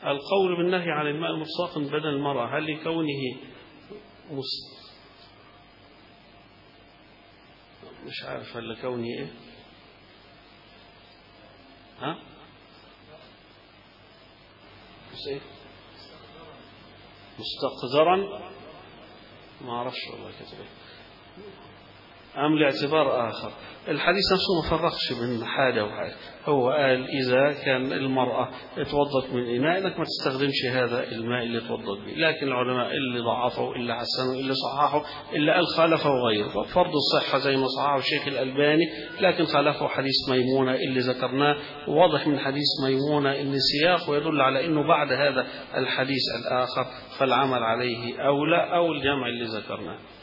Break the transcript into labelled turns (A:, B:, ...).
A: القول بالنهي عن الماء المستاق بدل المرأة هل لكونه مس... مش عارف هل لكونه ايه ها بس ايه مستقذرا ما اعرفش والله كتب ايه أم لاعتبار آخر الحديث نفسه ما فرقش بين حاجة وحاجة هو قال إذا كان المرأة اتوضت من إناء إنك ما تستخدمش هذا الماء اللي اتوضت به لكن العلماء اللي ضعفوا اللي حسنوا اللي صححوا اللي قال خالفه غيره فرض الصحة زي ما صححه الشيخ الألباني لكن خالفه حديث ميمونة اللي ذكرناه واضح من حديث ميمونة إن سياقه يدل على أنه بعد هذا الحديث الآخر فالعمل عليه أولى أو الجمع اللي ذكرناه